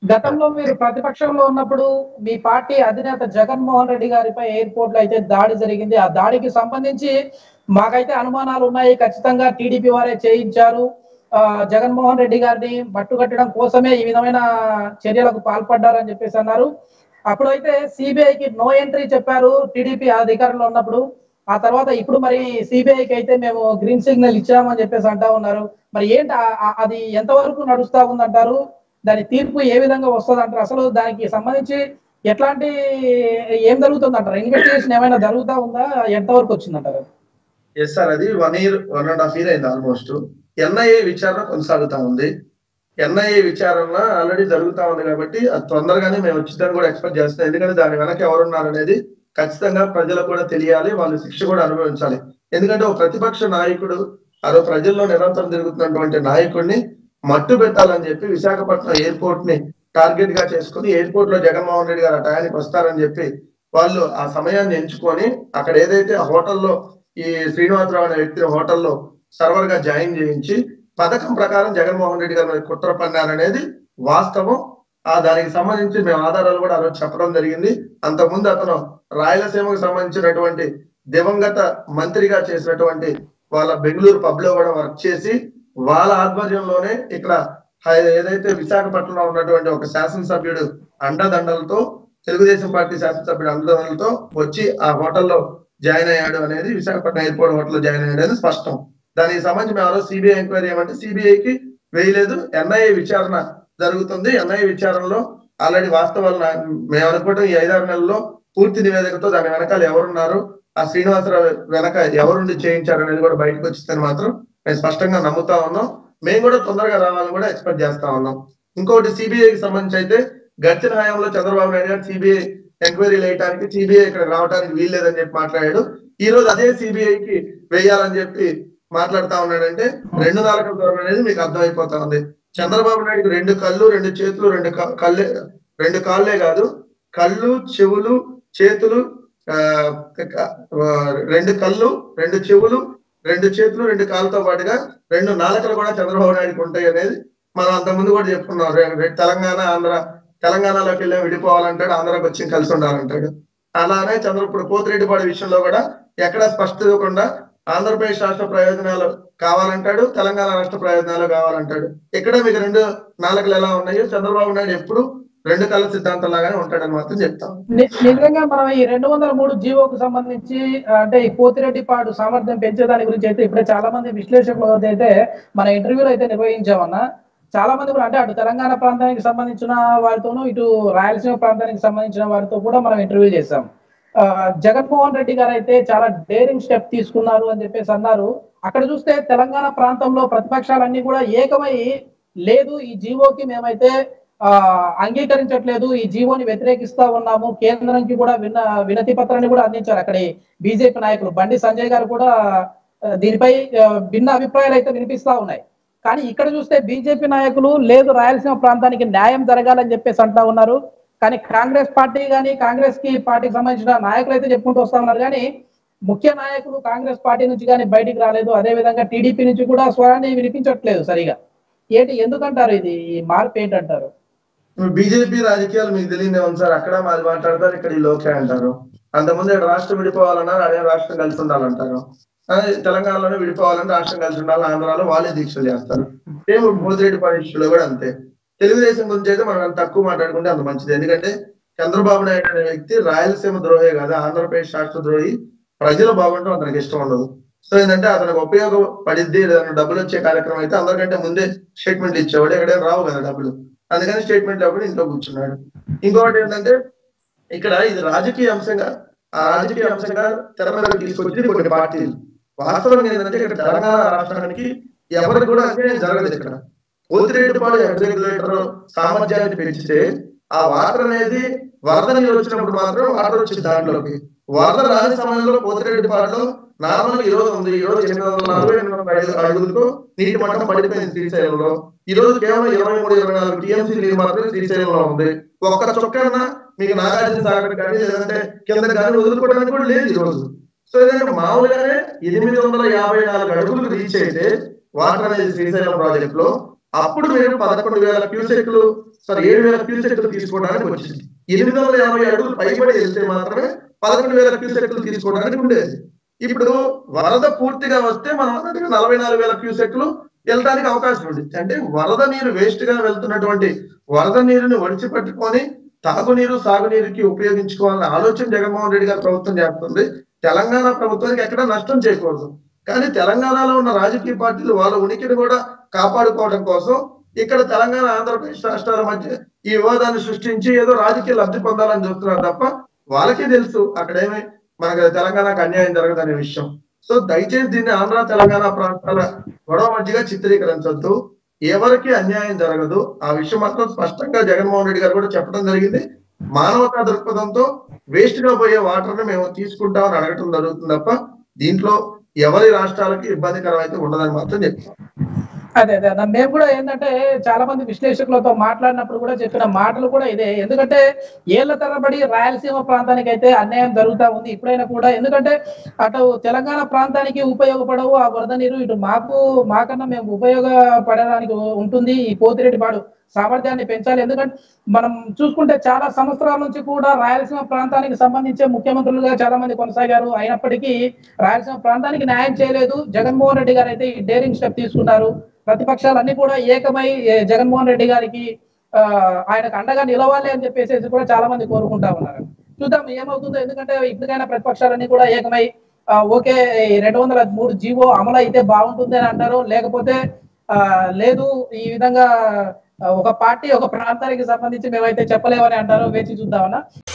గతంలో మీరు ప్రతిపక్షంలో ఉన్నప్పుడు మీ పార్టీ అధినేత జగన్మోహన్ రెడ్డి గారిపై ఎయిర్పోర్ట్ లో అయితే దాడి జరిగింది ఆ దాడికి సంబంధించి మాకైతే అనుమానాలు ఉన్నాయి ఖచ్చితంగా టీడీపీ వారే చేయించారు ఆ, జగన్మోహన్ రెడ్డి గారిని మట్టుకట్టడం కోసమే ఈ విధమైన చర్యలకు పాల్పడ్డారని చెప్పేసి అన్నారు అప్పుడైతే సిబిఐకి నో ఎంట్రీ చెప్పారు టీడీపీ అధికారంలో ఉన్నప్పుడు ఆ తర్వాత ఇప్పుడు మరి సిబిఐకి అయితే మేము గ్రీన్ సిగ్నల్ ఇచ్చామని చెప్పేసి అంటా ఉన్నారు మరి ఏంటి ఆ- ఆ- అది ఎంతవరకు నడుస్తా ఉందంటారు దాని తీర్పు ఏ విధంగా వస్తుంది అంటారు అసలు దానికి సంబంధించి ఎట్లాంటి ఏం జరుగుతుంది అంటారు ఇన్వెస్టిగేషన్ ఏమైనా జరుగుతా ఉందా ఎంతవరకు వచ్చిందంటారు ఎస్ సార్ అది one year one and half year అయింది ఆల్మోస్ట్ ఎన్ఐఏ విచారణ కొనసాగుతా ఉంది ఎన్ఐఏ విచారణ ఆల్రెడీ జరుగుతా ఉంది కాబట్టి అది తొందరగానే మేము వచ్చిందని కూడా ఎక్స్పెక్ట్ చేస్తాం ఎందుకంటే దాని వెనక ఎవరున్నారు అనేది ఖచ్చితంగా ప్రజలకు కూడా తెలియాలి వాళ్ళు శిక్ష కూడా అనుభవించాలి ఎందుకంటే ఒక ప్రతిపక్ష నాయకుడు ఆ రోజు ప్రజల్లో నిరంతరం తిరుగుతున్నటువంటి నాయకుడిని మట్టు పెట్టాలని చెప్పి విశాఖపట్నం ఎయిర్పోర్ట్ ని టార్గెట్ గా చేసుకుని ఎయిర్పోర్ట్ లో జగన్మోహన్ రెడ్డి గారు ఆ టయానికి వస్తారని చెప్పి వాళ్ళు ఆ సమయాన్ని ఎంచుకొని అక్కడ ఏదైతే ఆ హోటల్లో ఈ శ్రీనివాసరావు అనే వ్యక్తిని హోటల్లో సర్వర్ గా జాయిన్ చేయించి పథకం ప్రకారం జగన్మోహన్ రెడ్డి గారి మీద కుట్ర పన్నారనేది వాస్తవం ఆ దానికి సంబంధించి మేము ఆధారాలు కూడా ఆ రోజు చెప్పడం జరిగింది అంతకుముందు అతను రాయలసీమకు సంబంధించినటువంటి దివంగత మంత్రిగా చేసినటువంటి వాళ్ళ బెంగళూరు పబ్ లో కూడా వర్క్ చేసి వాళ్ళ ఆధ్వర్యంలోనే ఇక్కడ హై- ఏదైతే విశాఖపట్నంలో ఉన్నటువంటి ఒక శాసనసభ్యుడు అండదండలతో తెలుగుదేశం పార్టీ శాసనసభ్యుడు అండదండలతో వచ్చి ఆ హోటల్లో జాయిన్ అయ్యాడు అనేది విశాఖపట్నం ఎయిర్పోర్ట్ హోటల్లో జాయిన్ అయ్యాడు అనేది స్పష్టం దానికి సంబంధించి మేము ఆ రోజు సిబిఐ ఎంక్వైరీ ఏమంటే సిబిఐకి వేయలేదు ఎన్ఐఏ విచారణ జరుగుతుంది ఎన్ఐఏ విచారణలో ఆల్రెడీ వాస్తవాలు నా- మేము అనుకోవటం ఈ ఐదారు నెలల్లో పూర్తి నివేదికతో దాని వెనకాల ఎవరున్నారు ఆ శ్రీనివాసరావు వెనక ఎవరుండి చేయించారు అనేది కూడా బయటకు వచ్చిందని మాత్రం మేము స్పష్టంగా నమ్ముతా ఉన్నాం మేము కూడా తొందరగా రావాలని కూడా ఎక్స్పెక్ట్ చేస్తా ఉన్నాం ఇంకోటి సిబిఐకి సంబంధించి అయితే గడిచిన హయాంలో చంద్రబాబు నాయుడు గారు సిబిఐ ఎంక్వైరీ వేయడానికి సిబిఐ ఇక్కడ రావడానికి వీల్లేదని చెప్పి మాట్లాడాడు ఈ రోజు అదే సిబిఐకి వేయాలని చెప్పి మాట్లాడుతా ఉన్నాడంటే రెండు నాలుగు దూరం అనేది మీకు అర్థమైపోతా ఉంది చంద్రబాబు నాయుడుకి రెండు కళ్ళు రెండు చేతులు రెండు క- కళ్ళే రెండు కాళ్ళే కాదు కళ్ళు చెవులు చేతులు ఆ, క- ఆ, రెండు కళ్ళు రెండు చెవులు రెండు చేతులు రెండు కాళ్ళతో పాటుగా రెండు నాలుకలు కూడా చంద్రబాబు నాయుడుకి ఉంటాయి అనేది మనం అంతకుముందు కూడా చెప్పుకున్నాం రె- రె- తెలంగాణ ఆంధ్ర తెలంగాణలోకి వెళ్ళి విడిపోవాలంటాడు ఆంధ్రాకి వచ్చి కలిసి ఉండాలంటాడు అలానే చంద్ర ఇప్పుడు పోతిరెడ్డిపాడు విషయంలో కూడా ఎక్కడ స్పష్టత ఇవ్వకుండా ఆంధ్రప్రదేశ్ రాష్ట్ర ప్రయోజనాలు కావాలంటాడు తెలంగాణ రాష్ట్ర ప్రయోజనాలు కావాలంటాడు ఇక్కడ మీకు రెండు నాలుకలు ఎలా ఉన్నాయో చంద్రబాబు నాయుడు ఎప్పుడు రెండు కళ్ళ సిద్ధాంతం లాగానే ఉంటాడని మాత్రం చెప్తాం ని- నిజంగా మనం ఈ రెండు వందల మూడు జీవోకు సంబంధించి ఆ, అంటే ఈ పోతిరెడ్డిపాడు సామర్థ్యం పెంచే దాని గురించి అయితే ఇప్పుడే చాలా మంది విశ్లేషకులు అయితే మన ఇంటర్వ్యూలు అయితే నిర్వహించామన్నా చాలా మంది కూడా అంటే అటు తెలంగాణ ప్రాంతానికి సంబంధించిన వారితోనూ ఇటు రాయలసీమ ప్రాంతానికి సంబంధించిన వారితో కూడా మనం ఇంటర్వ్యూ చేశాం ఆ, జగన్మోహన్ రెడ్డి గారు అయితే చాలా డేరింగ్ స్టెప్ తీసుకున్నారు అని చెప్పేసి అన్నారు అక్కడ చూస్తే తెలంగాణ ప్రాంతంలో ప్రతిపక్షాలన్నీ కూడా ఏకమై లేదు ఈ జీవోకి మేమైతే ఆ అంగీకరించట్లేదు ఈ జీవోని వ్యతిరేకిస్తా ఉన్నాము కేంద్రానికి కూడా విన్న వినతి పత్రాన్ని కూడా అందించారు అక్కడ బీజేపీ నాయకులు బండి సంజయ్ గారు కూడా ఆ, దీనిపై ఆ, భిన్న అభిప్రాయాలు అయితే వినిపిస్తా ఉన్నాయి కానీ ఇక్కడ చూస్తే బీజేపీ నాయకులు లేదు రాయలసీమ ప్రాంతానికి న్యాయం జరగాలని చెప్పేసి అంటా ఉన్నారు కానీ కాంగ్రెస్ పార్టీ కానీ కాంగ్రెస్ కి పార్టీకి సంబంధించిన నాయకులు అయితే చెప్పుకుంటూ వస్తా ఉన్నారు కానీ ముఖ్య నాయకులు కాంగ్రెస్ పార్టీ నుంచి కానీ బయటికి రాలేదు అదే విధంగా టీడీపీ నుంచి కూడా స్వరాన్ని వినిపించట్లేదు సరిగా ఏంటి ఎందుకంటారు ఇది ఈ మార్పు ఏంటంటారు బీజేపీ రాజకీయాలు మీకు తెలియదే ఉంది సార్ అక్కడ మాది మాట్లాడతారు ఇక్కడ ఈ లోకే అంటారు అంతకుముందు ఇక్కడ రాష్ట్రం విడిపోవాలన్నారు అదే రాష్ట్రం కలిసి ఉండాలంటారు అదే తెలంగాణలోనే విడిపోవాలంటే రాష్ట్రం కలిసి ఉండాలి ఆంధ్రాలో వాళ్ళే దీక్షలు చేస్తారు సేమ్ మోదిరెడ్డి పరిస్థితుల్లో కూడా అంతే తెలుగుదేశం గురించి అయితే మనం అంత తక్కువ మాట్లాడుకుంటే అంత మంచిది ఎందుకంటే చంద్రబాబు నాయుడు అనే వ్యక్తి రాయలసీమ ద్రోహే కాదు ఆంధ్రప్రదేశ్ రాష్ట్ర ద్రోహి ప్రజలు బాగుంటాం అతనికి ఇష్టం ఉండదు సో ఏంటంటే అతనికి ఉపయోగపడిద్ది ఏదైనా డబ్బులు వచ్చే కార్యక్రమం అయితే అందరికంటే ముందే స్టేట్మెంట్ ఇచ్చేవాడు ఎక్కడైనా రావు కదా డబ్బులు అందుకని స్టేట్మెంట్ అప్పుడు ఇంట్లో కూర్చున్నాడు ఇంకొకటి ఏంటంటే ఇక్కడ ఇది రాజకీయ అంశంగా ఆ రాజకీయ అంశంగా తెర మీదకి తీసుకొచ్చింది కొన్ని పార్టీలు వాస్తవంగా ఏంటంటే ఇక్కడ తెలంగాణ రాష్ట్రానికి ఎవరికి కూడా అన్యాయం జరగలేదు ఇక్కడ పోతిరెడ్డిపాడు రెగ్యులేటర్ సామర్థ్యాన్ని పెంచితే ఆ వాటర్ అనేది వరద నీరు వచ్చినప్పుడు మాత్రం వాటర్ వచ్చింది దాంట్లోకి వరద రాని సమయంలో పోతిరెడ్డిపాడులో నార్మల్ ఈ రోజు ఉంది ఈ రోజు ఎనిమిది వందల నలభై ఎనిమిది వందల ఐదు అడుగులతో నీటి మట్టం పడిపోయింది శ్రీశైలంలో ఈ రోజు కేవలం ఇరవై మూడు ఇరవై నాలుగు టీఎంసీ నీరు మాత్రమే శ్రీశైలంలో ఉంది ఒక్క చొక్కన మీకు నాగార్జున సాగర్ కానీ లేదంటే కింద కానీ వదులుకోవడానికి కూడా లేదు ఈ రోజు సో ఏంటంటే మామూలుగానే ఎనిమిది వందల యాభై నాలుగు అడుగులు రీచ్ అయితే వాటర్ అనేది శ్రీశైలం ప్రాజెక్ట్ లో అప్పుడు మీరు పదకొండు వేల క్యూసెక్లు సారీ ఏడు వేల క్యూసెక్లు తీసుకోవడానికి వచ్చింది ఎనిమిది వందల యాభై అడుగులు పైబడి వెళ్తే మాత్రమే పదకొండు వేల క్యూసెక్లు తీసుకోవడానికి ఉండేది ఇప్పుడు వరద పూర్తిగా వస్తే మనం అన్నట్టుగా నలభై నాలుగు వేల క్యూసెక్లు వెళ్ళడానికి అవకాశం ఉంది అంటే వరద నీరు వేస్ట్ గా వెళ్తున్నటువంటి వరద నీరుని ఒడిచిపెట్టుకొని తాగునీరు సాగునీరుకి ఉపయోగించుకోవాలనే ఆలోచన జగన్మోహన్ రెడ్డి గారి ప్రభుత్వం చేస్తుంది తెలంగాణ ప్రభుత్వానికి ఎక్కడ నష్టం చేయకూడదు కానీ తెలంగాణలో ఉన్న రాజకీయ పార్టీలు వాళ్ళ ఉనికిని కూడా కాపాడుకోవడం కోసం ఇక్కడ తెలంగాణ ఆంధ్రప్రదేశ్ రాష్ట్రాల మధ్య ఈ వివాదాన్ని సృష్టించి ఏదో రాజకీయ లబ్ధి పొందాలని చూస్తున్నారు తప్ప వాళ్ళకే తెలుసు అక్కడేమి మనకు తెలంగాణకు అన్యాయం జరగదనే విషయం సో దయచేసి దీన్ని ఆంధ్ర తెలంగాణ ప్రాంతాల గొడవ మధ్యగా చిత్రీకరించొద్దు ఎవరికి అన్యాయం జరగదు ఆ విషయం మాత్రం స్పష్టంగా జగన్మోహన్ రెడ్డి గారు కూడా చెప్పడం జరిగింది మానవతా దృక్పథంతో వేస్ట్ గా పోయే వాటర్ ని మేము తీసుకుంటామని అడగటం జరుగుతుంది తప్ప దీంట్లో ఎవరి రాష్ట్రాలకి ఇబ్బందికరం అయితే ఉండదని మాత్రం చెప్తాం అదే అదే అన్న. మేము కూడా ఏంటంటే చాలా మంది విశ్లేషకులతో మాట్లాడినప్పుడు కూడా చెప్పిన మాటలు కూడా ఇదే ఎందుకంటే ఏళ్ల తరబడి రాయలసీమ ప్రాంతానికి అయితే అన్యాయం జరుగుతా ఉంది ఇప్పుడైనా కూడా ఎందుకంటే అటు తెలంగాణ ప్రాంతానికి ఉపయోగపడవు ఆ వరద నీరు ఇటు మాకు మాకన్నా మేము ఉపయోగపడడానికి ఉంటుంది ఈ పోతిరెడ్డిపాడు సామర్థ్యాన్ని పెంచాలి ఎందుకంటే మనం చూసుకుంటే చాలా సంవత్సరాల నుంచి కూడా రాయలసీమ ప్రాంతానికి సంబంధించే ముఖ్యమంత్రులుగా చాలా మంది కొనసాగారు అయినప్పటికీ రాయలసీమ ప్రాంతానికి న్యాయం చేయలేదు జగన్మోహన్ రెడ్డి గారు అయితే ఈ డేరింగ్ స్టెప్ తీసుకున్నారు ప్రతిపక్షాలన్నీ కూడా ఏకమై ఏ, జగన్మోహన్ రెడ్డి గారికి ఆ, ఆయనకు అండగా నిలవాలి అని చెప్పేసి కూడా చాలా మంది కోరుకుంటా ఉన్నారు చూద్దాం ఏమవుతుందో ఎందుకంటే ఇప్పటికైనా ప్రతిపక్షాలన్నీ కూడా ఏకమై ఆ, ఓకే ఈ రెండు వందల మూడు జీవో అమలు అయితే బాగుంటుంది అని అంటారు లేకపోతే ఆ, లేదు ఈ విధంగా ఆ, ఒక పార్టీ ఒక ప్రాంతానికి సంబంధించి మేమైతే చెప్పలేమని అంటారు వేచి చూద్దామన్నా